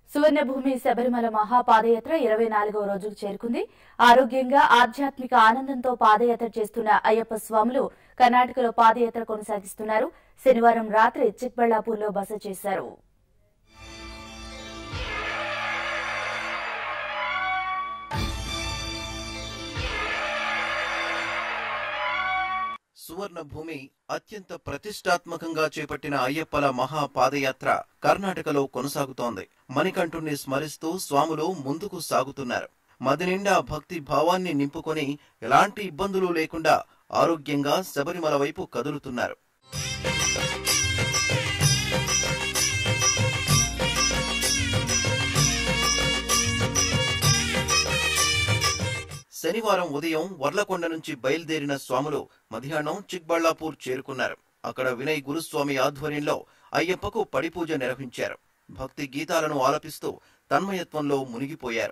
Suvarnabhumi Sabarimala మహాపాదయాత్ర ఇరవై నాలుగవ రోజుకు చేరుకుంది ఆరోగ్యంగా ఆధ్యాత్మిక ఆనందంతో పాదయాత్ర చేస్తున్న అయ్యప్ప స్వాములు కర్ణాటకలో పాదయాత్ర కొనసాగిస్తున్నారు శనివారం రాత్రి చిక్బళ్లాపూర్లో బస చేశారు సువర్ణ భూమి అత్యంత ప్రతిష్టాత్మకంగా చేపట్టిన అయ్యప్పల మహా పాదయాత్ర కర్ణాటకలో కొనసాగుతోంది మణికంఠుణ్ణి స్మరిస్తూ స్వాములు ముందుకు సాగుతున్నారు మది నిండా భక్తి భావాన్ని నింపుకొని ఎలాంటి ఇబ్బందులు లేకుండా ఆరోగ్యంగా శబరిమల వైపు కదులుతున్నారు శనివారం ఉదయం వర్లకొండ నుంచి బయలుదేరిన స్వాములు మధ్యాహ్నం చిక్బళ్లాపూర్ చేరుకున్నారు అక్కడ వినయ్ గురుస్వామి ఆధ్వర్యంలో అయ్యప్పకు పడిపూజ నిర్వహించారు భక్తి గీతాలను ఆలపిస్తూ తన్మయత్వంలో మునిగిపోయారు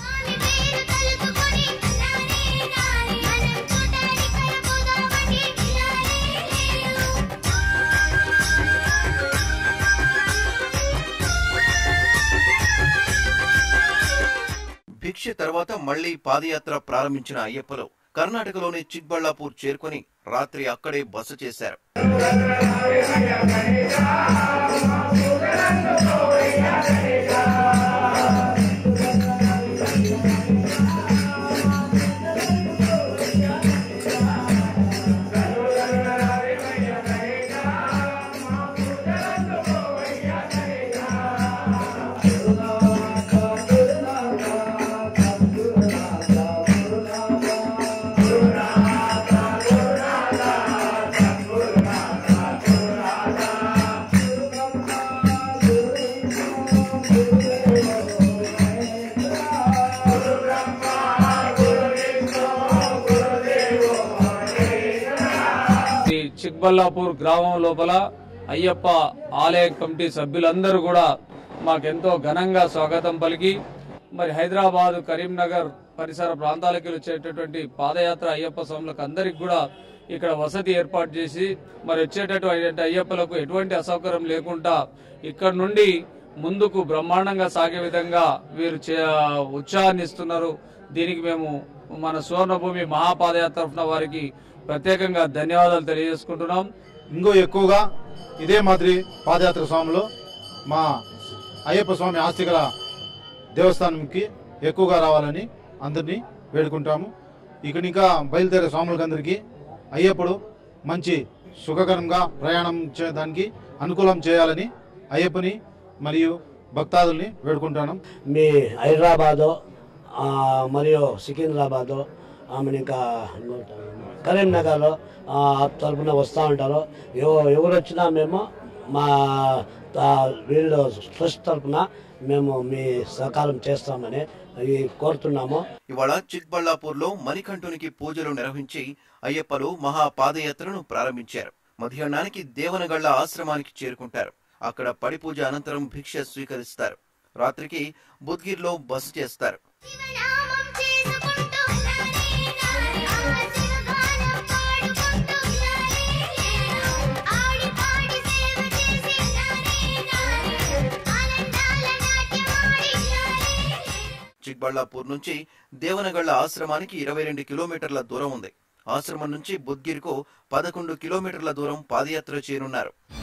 భిక్ష తర్వాత మళ్లీ పాదయాత్ర ప్రారంభించిన అయ్యప్పలు కర్ణాటకలోని చిక్బళ్లాపూర్ చేరుకొని రాత్రి అక్కడే బస చేశారు ఈ చిక్బల్లాపూర్ గ్రామం లోపల అయ్యప్ప ఆలయ కమిటీ సభ్యులందరూ కూడా మాకెంతో ఘనంగా స్వాగతం పలికి మరి హైదరాబాద్ కరీంనగర్ పరిసర ప్రాంతాలకు వచ్చేటటువంటి పాదయాత్ర అయ్యప్ప స్వాములకు అందరికి కూడా ఇక్కడ వసతి ఏర్పాటు చేసి మరి వచ్చేటటువంటి అయ్యప్పలకు ఎటువంటి అసౌకర్యం లేకుండా ఇక్కడ నుండి ముందుకు బ్రహ్మాండంగా సాగే విధంగా వీరు చే- ఉత్సాహాన్ని ఇస్తున్నారు దీనికి మేము మన సువర్ణభూమి మహాపాదయాత్ర తరఫున వారికి ప్రత్యేకంగా ధన్యవాదాలు తెలియజేసుకుంటున్నాం ఇంకో ఎక్కువగా ఇదే మాదిరి పాదయాత్ర స్వాములు మా అయ్యప్ప స్వామి ఆస్తికల దేవస్థానంకి ఎక్కువగా రావాలని అందరినీ వేడుకుంటాము ఇక్కడ ఇంకా బయలుదేరే స్వాములకి అందరికీ అయ్యప్పుడు మంచి సుఖకరంగా ప్రయాణం చేయడానికి అనుకూలం చేయాలని అయ్యప్పని మరియు భక్తాదుల్ని వేడుకుంటాను మీ హైదరాబాదు ఆ, మరియు సికింద్రాబాదు ఆమె ఇంకా కరీంనగర్ ఆ, తరపున వస్తూ ఉంటారు ఎవ- ఎవరు వచ్చినా మేము మా ఆ, వీళ్ళు ట్రస్ట్ తరపున మేము మీ సహకారం చేస్తామని ఈ కోరుతున్నాము ఇవాళ చిక్బళ్లాపూర్ లో మణికంఠునికి పూజలు నిర్వహించి అయ్యప్పలు మహా పాదయాత్రను ప్రారంభించారు మధ్యాహ్నానికి దేవనగళ్ల ఆశ్రమానికి చేరుకుంటారు అక్కడ పడిపూజ అనంతరం భిక్ష స్వీకరిస్తారు రాత్రికి బుద్గిర్లో బస చేస్తారు శివనామం చేసుకుంటూ శివగానం పాడుకుంటూ ఆడి పాడి సేవ చేసి ఆనందాల నాట్యమాడి చిక్బళ్లాపూర్ నుంచి దేవనగళ్ల ఆశ్రమానికి ఇరవై రెండు కిలోమీటర్ల దూరం ఉంది ఆశ్రమం నుంచి బుద్గిర్కు పదకొండు కిలోమీటర్ల దూరం పాదయాత్ర చేయనున్నారు